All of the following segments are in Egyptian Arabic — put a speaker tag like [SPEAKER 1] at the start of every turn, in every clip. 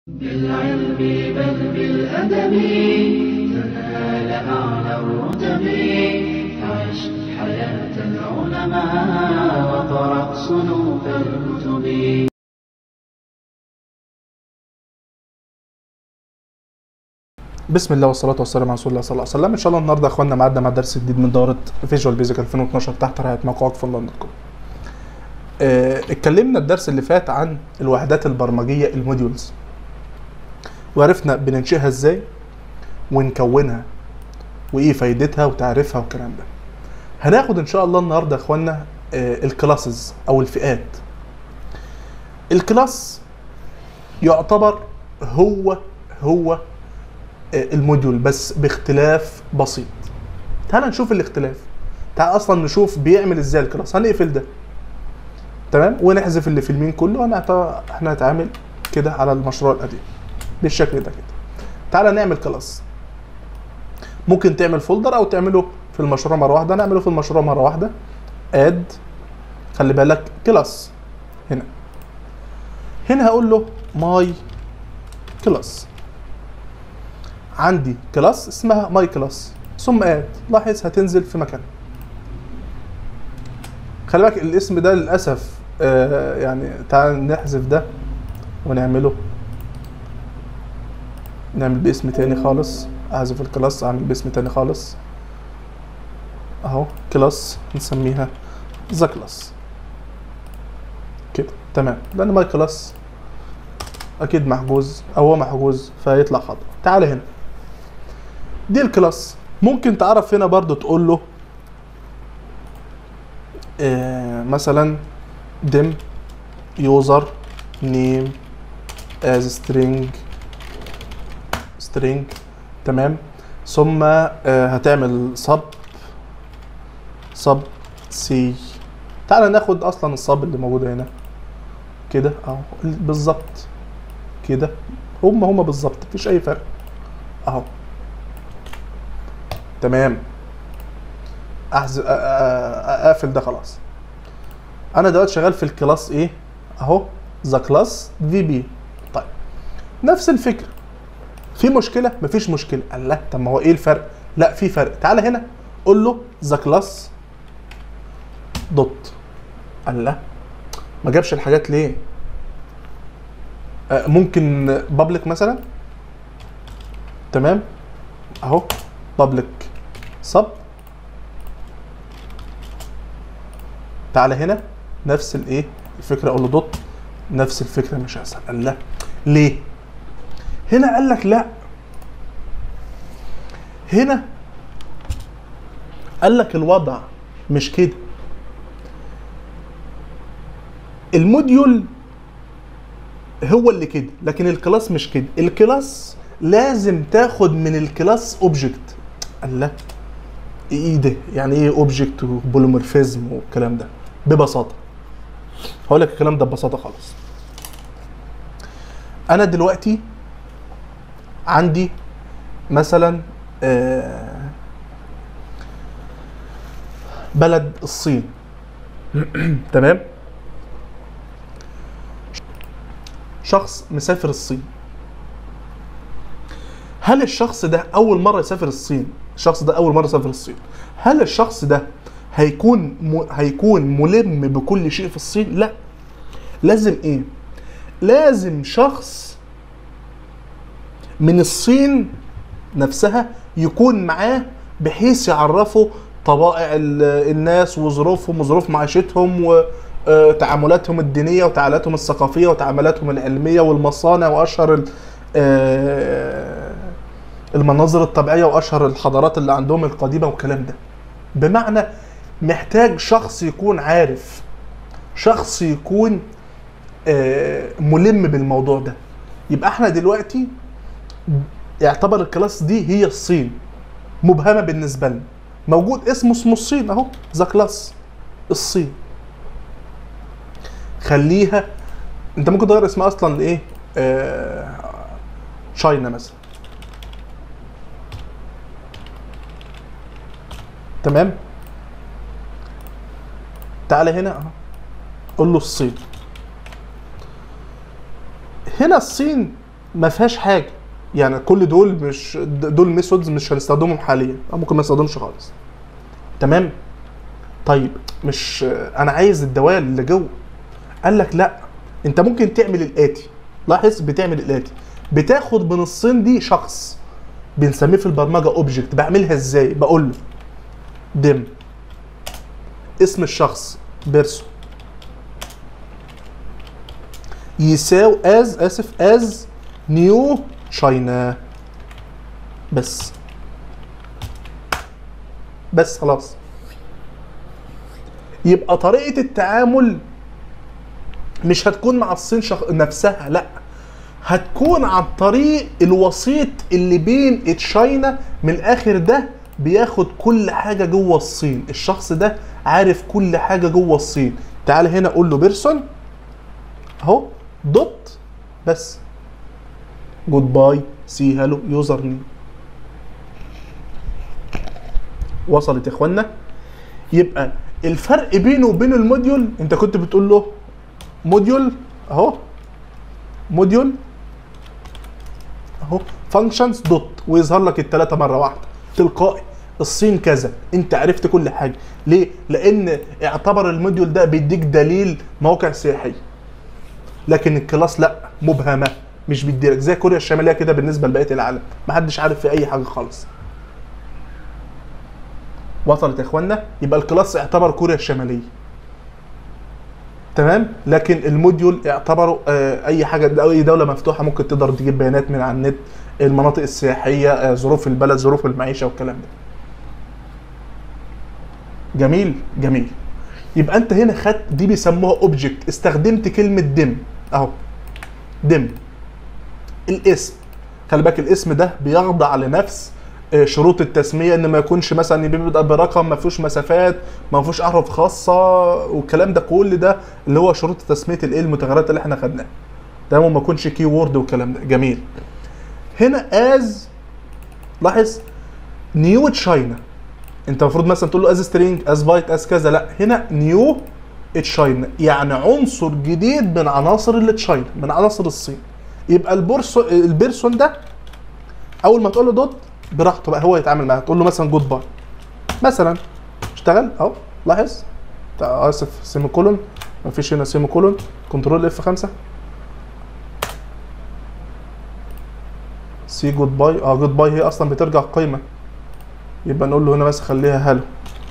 [SPEAKER 1] بالعلم بل بالأدب تنال أعلى الرتب عش حياة العلماء وقرأ صنوف الكتب
[SPEAKER 2] بسم الله والصلاة والسلام على رسول الله صلى الله عليه وسلم إن شاء الله النهاردة يا إخواننا معادنا مع درس جديد من دورة فيجوال بيزك 2012 تحت رعاية موقع وقف اونلاين دوت كوم. آه، اتكلمنا الدرس اللي فات عن الوحدات البرمجية الموديولز وعرفنا بننشئها ازاي ونكونها وايه فايدتها وتعريفها والكلام ده هناخد ان شاء الله النهارده يا اخوانا آه، الكلاسز او الفئات الكلاس يعتبر هو هو آه، الموديول بس باختلاف بسيط تعال نشوف الاختلاف تعال اصلا نشوف بيعمل ازاي الكلاس هنقفل ده تمام ونحذف اللي في اليمين كله وهنعت- احنا هنتعامل كده على المشروع القديم بالشكل ده كده تعالى نعمل كلاس ممكن تعمل فولدر او تعمله في المشروع مره واحده نعمله في المشروع مره واحده اد خلي بالك كلاس هنا هنا هقول له ماي كلاس عندي كلاس اسمها ماي كلاس ثم اد لاحظ هتنزل في مكان خلي بالك الاسم ده للاسف آه يعني تعال نحذف ده ونعمله نعمل باسم تاني خالص احذف الكلاس اعمل باسم تاني خالص اهو كلاس نسميها ذا كلاس كده تمام لان ماي كلاس اكيد محجوز او هو محجوز فيطلع خطأ تعال هنا دي الكلاس ممكن تعرف هنا برضو تقول له آه مثلا dim user name as string string تمام ثم آه هتعمل sub sub c تعال ناخد اصلا الصب اللي موجوده هنا كده اهو بالظبط كده هما هما بالظبط مفيش اي فرق اهو تمام احذف أ- أ- أ- اقفل ده خلاص انا دلوقتي شغال في الكلاس ايه اهو ذا كلاس في بي طيب نفس الفكره في مشكله مفيش مشكله قال لا طب ما هو ايه الفرق لا في فرق تعالى هنا قول له ذا كلاس دوت قال لا ما جابش الحاجات ليه آه، ممكن بابليك مثلا تمام اهو بابليك سب تعالى هنا نفس الايه الفكره اقول له دوت نفس الفكره مش هسال قال لا ليه هنا قال لك لا هنا قال لك الوضع مش كده الموديول هو اللي كده لكن الكلاس مش كده الكلاس لازم تاخد من الكلاس اوبجكت قال لا ايه ده يعني ايه اوبجكت وبوليمورفيزم والكلام ده ببساطه هقول لك الكلام ده ببساطه خالص انا دلوقتي عندي مثلا آه، بلد الصين تمام شخص مسافر الصين هل الشخص ده اول مره يسافر الصين الشخص ده اول مره يسافر الصين هل الشخص ده هيكون م... هيكون ملم بكل شيء في الصين لا لازم ايه لازم شخص من الصين نفسها يكون معاه بحيث يعرفه طبائع ال- الناس وظروفهم وظروف معيشتهم وتعاملاتهم الدينية وتعاملاتهم الثقافية وتعاملاتهم العلمية والمصانع وأشهر ال- آه، المناظر الطبيعية وأشهر الحضارات اللي عندهم القديمة والكلام ده بمعنى محتاج شخص يكون عارف شخص يكون آه، ملم بالموضوع ده يبقى احنا دلوقتي يعتبر الكلاس دي هي الصين مبهمه بالنسبه لنا موجود اسمه اسمه الصين اهو ذا كلاس الصين خليها انت ممكن تغير اسمها اصلا لايه آه... شاينا مثلا تمام تعالى هنا اهو قول له الصين هنا الصين ما فيهاش حاجه يعني كل دول مش دول ميثودز مش هنستخدمهم حاليا او ممكن ما نستخدمش خالص تمام طيب مش انا عايز الدوال اللي جوه قال لك لا انت ممكن تعمل الاتي لاحظ بتعمل الاتي بتاخد من الصين دي شخص بنسميه في البرمجه اوبجكت بعملها ازاي بقول له دم اسم الشخص بيرسون يساوي از اسف از نيو تشاينا بس بس خلاص يبقى طريقه التعامل مش هتكون مع الصين شخ... نفسها لا هتكون عن طريق الوسيط اللي بين تشاينا من الاخر ده بياخد كل حاجه جوه الصين الشخص ده عارف كل حاجه جوه الصين تعال هنا قول له بيرسون اهو دوت بس جود باي سي هالو يوزر نيم وصلت يا اخوانا يبقى الفرق بينه وبين الموديول انت كنت بتقول له موديول اهو موديول اهو فانكشنز دوت ويظهر لك الثلاثه مره واحده تلقائي الصين كذا انت عرفت كل حاجه ليه لان اعتبر الموديول ده بيديك دليل موقع سياحي لكن الكلاس لا مبهمه مش بيديلك زي كوريا الشماليه كده بالنسبه لبقيه العالم محدش عارف في اي حاجه خالص وصلت يا اخوانا يبقى الكلاس اعتبر كوريا الشماليه تمام لكن الموديول اعتبروا آه اي حاجه اي دوله مفتوحه ممكن تقدر تجيب بيانات من على النت المناطق السياحيه آه ظروف البلد ظروف المعيشه والكلام ده جميل جميل يبقى انت هنا خدت دي بيسموها اوبجكت استخدمت كلمه دم اهو دم الاسم خلي بالك الاسم ده بيخضع لنفس آه، شروط التسميه ان ما يكونش مثلا بيبدا برقم ما فيهوش مسافات ما فيهوش احرف خاصه والكلام ده كل ده اللي هو شروط تسميه الايه المتغيرات اللي احنا خدناها تمام وما يكونش كي وورد والكلام ده جميل هنا از لاحظ نيو تشاينا انت المفروض مثلا تقول له از سترينج از بايت از كذا لا هنا نيو تشاينا يعني عنصر جديد من عناصر اللي تشاينا من عناصر الصين يبقى البورسو البيرسون ده اول ما تقول له دوت براحته بقى هو يتعامل معاه تقول له مثلا جود باي مثلا اشتغل اهو لاحظ تع- اسف سيمي كولون مفيش هنا سيمي كولون كنترول اف 5 سي جود باي اه جود باي هي اصلا بترجع قيمه يبقى نقول له هنا بس خليها هلو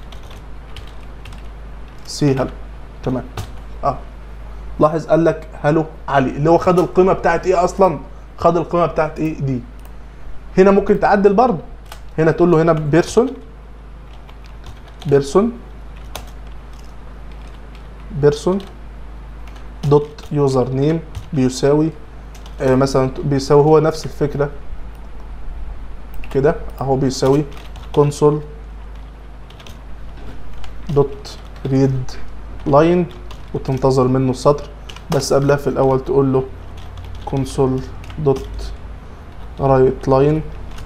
[SPEAKER 2] سي هلو تمام اه لاحظ قال لك هلو علي اللي هو خد القيمه بتاعت ايه اصلا خد القيمه بتاعت ايه دي هنا ممكن تعدل برضه هنا تقول له هنا بيرسون بيرسون بيرسون دوت يوزر نيم بيساوي آه مثلا بيساوي هو نفس الفكره كده اهو بيساوي كونسول دوت ريد لاين وتنتظر منه السطر بس قبلها في الاول تقول له كونسول دوت رايت لاين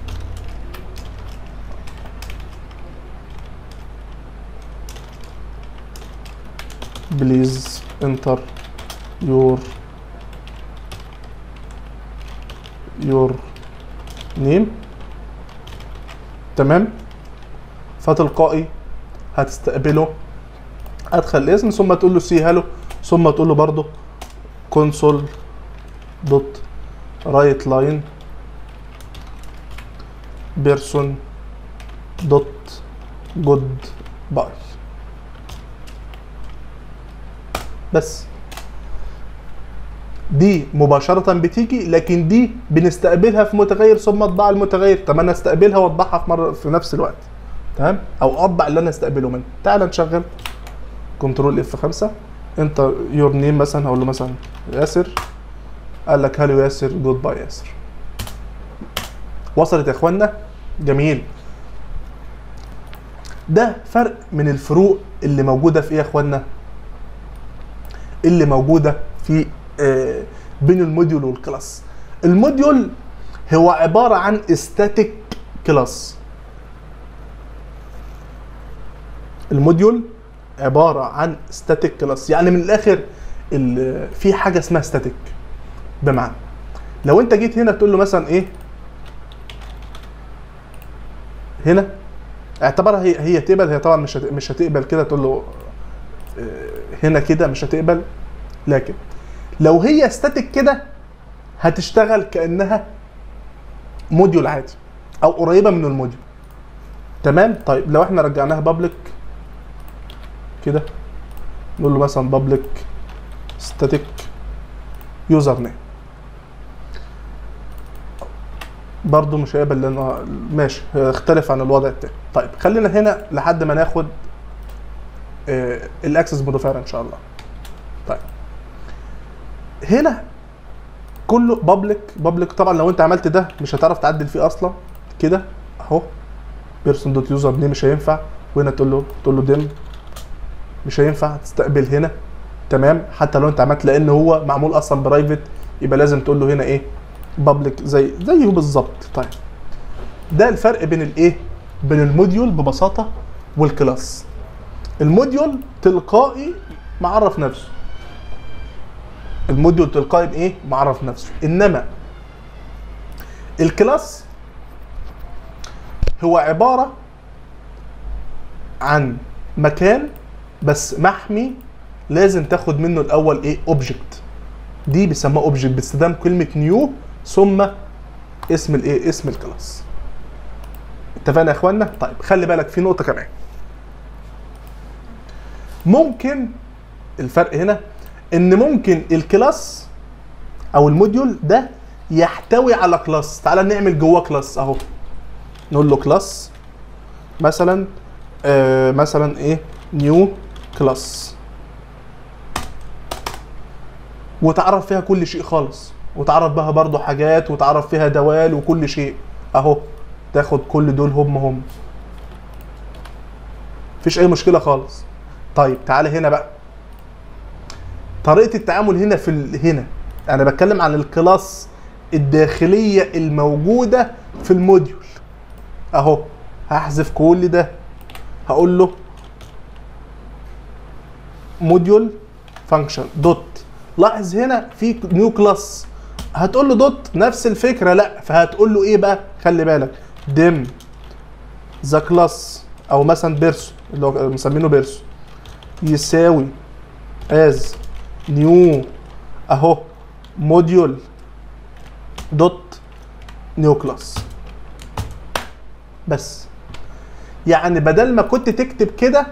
[SPEAKER 2] بليز انتر يور يور نيم تمام فتلقائي هتستقبله ادخل الاسم ثم تقول له سي هالو ثم تقول له برضه كونسول دوت رايت لاين بيرسون دوت جود باي بس دي مباشرة بتيجي لكن دي بنستقبلها في متغير ثم اطبع المتغير طب انا استقبلها واطبعها في مرة في نفس الوقت تمام او اطبع اللي انا استقبله منه تعال نشغل كنترول اف 5 انت يور نيم مثلا هقول له مثلا ياسر قال لك هالو ياسر جود باي ياسر وصلت يا اخوانا جميل ده فرق من الفروق اللي موجوده في ايه يا اخوانا اللي موجوده في آه، بين الموديول والكلاس الموديول هو عباره عن استاتيك كلاس الموديول عباره عن ستاتيك كلاس يعني من الاخر ال- في حاجه اسمها ستاتيك بمعنى لو انت جيت هنا تقول له مثلا ايه هنا اعتبرها هي هي تقبل هي طبعا مش هت- مش هتقبل كده تقول له آه، هنا كده مش هتقبل لكن لو هي ستاتيك كده هتشتغل كانها موديول عادي او قريبه من الموديول تمام طيب لو احنا رجعناها بابليك كده نقول له مثلا بابليك ستاتيك يوزر نيم برضه مش هيقبل لانه ماشي يختلف عن الوضع التاني طيب خلينا هنا لحد ما ناخد آه الاكسس موديفاير ان شاء الله طيب هنا كله بابليك بابليك طبعا لو انت عملت ده مش هتعرف تعدل فيه اصلا كده اهو بيرسون دوت يوزر نيم مش هينفع وهنا تقول له تقول له ديم مش هينفع تستقبل هنا تمام حتى لو انت عملت لان هو معمول اصلا برايفت يبقى لازم تقول له هنا ايه بابليك زي زيه بالظبط طيب ده الفرق بين الايه بين الموديول ببساطه والكلاس الموديول تلقائي معرف نفسه الموديول تلقائي بايه معرف نفسه انما الكلاس هو عباره عن مكان بس محمي لازم تاخد منه الاول ايه اوبجكت دي بيسموها اوبجكت باستخدام كلمه نيو ثم اسم الايه اسم الكلاس اتفقنا يا اخوانا طيب خلي بالك في نقطه كمان ممكن الفرق هنا ان ممكن الكلاس او الموديول ده يحتوي على كلاس تعال نعمل جواه كلاس اهو نقول له كلاس مثلا آه مثلا ايه نيو كلاس وتعرف فيها كل شيء خالص وتعرف بها برضو حاجات وتعرف فيها دوال وكل شيء اهو تاخد كل دول هم هم مفيش اي مشكله خالص طيب تعالى هنا بقى طريقه التعامل هنا في ال... هنا انا بتكلم عن الكلاس الداخليه الموجوده في الموديول اهو هحذف كل ده هقول له موديول فانكشن دوت لاحظ هنا في نيو كلاس هتقول له دوت نفس الفكره لا فهتقول له ايه بقى خلي بالك ديم ذا كلاس او مثلا بيرسو اللي هو مسمينه بيرسو يساوي از نيو اهو موديول دوت نيو كلاس بس يعني بدل ما كنت تكتب كده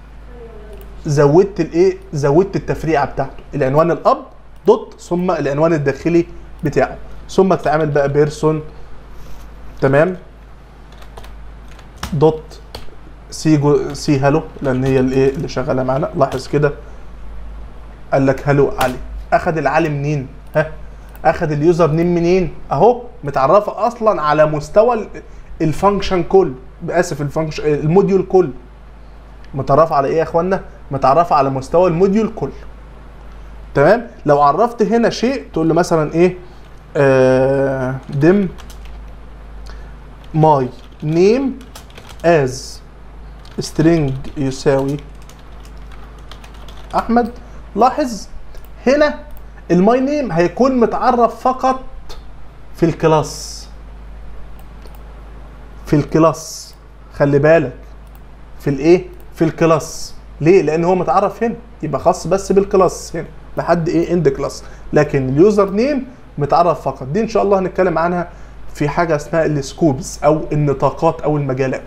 [SPEAKER 2] زودت الايه زودت التفريعه بتاعته العنوان الاب دوت ثم العنوان الداخلي بتاعه ثم تتعامل بقى بيرسون تمام دوت سي جو سي هالو لان هي الايه اللي شغاله معانا لاحظ كده قال لك هالو علي اخد العلي منين ها اخد اليوزر نيم منين اهو متعرفه اصلا على مستوى ال- الفانكشن كل اسف الفانكشن الموديول كل متعرفه على ايه يا اخوانا متعرفه على مستوى الموديول كل تمام لو عرفت هنا شيء تقول له مثلا ايه آه دم ماي نيم از string يساوي احمد لاحظ هنا الماي نيم هيكون متعرف فقط في الكلاس في الكلاس خلي بالك في الايه في الكلاس ليه لان هو متعرف هنا يبقى خاص بس بالكلاس هنا لحد ايه اند كلاس لكن اليوزر نيم متعرف فقط دي ان شاء الله هنتكلم عنها في حاجه اسمها السكوبز او النطاقات او المجالات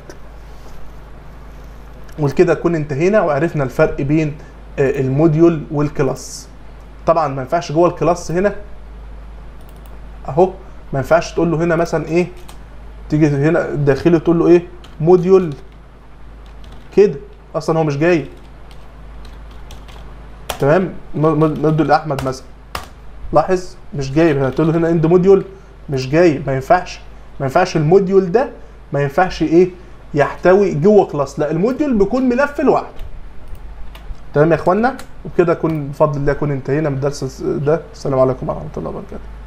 [SPEAKER 2] وكده نكون انتهينا وعرفنا الفرق بين آه، الموديول والكلاس طبعا ما ينفعش جوه الكلاس هنا اهو ما ينفعش تقول له هنا مثلا ايه تيجي هنا داخلي تقول له ايه موديول كده اصلا هو مش جاي تمام موديول احمد مثلا لاحظ مش جايب هتقول له هنا اند موديول مش جاي ما ينفعش ما ينفعش الموديول ده ما ينفعش ايه يحتوي جوه كلاس لا الموديول بيكون ملف لوحده تمام يا اخوانا وبكده كون بفضل الله كون انتهينا من الدرس ده السلام عليكم ورحمه الله وبركاته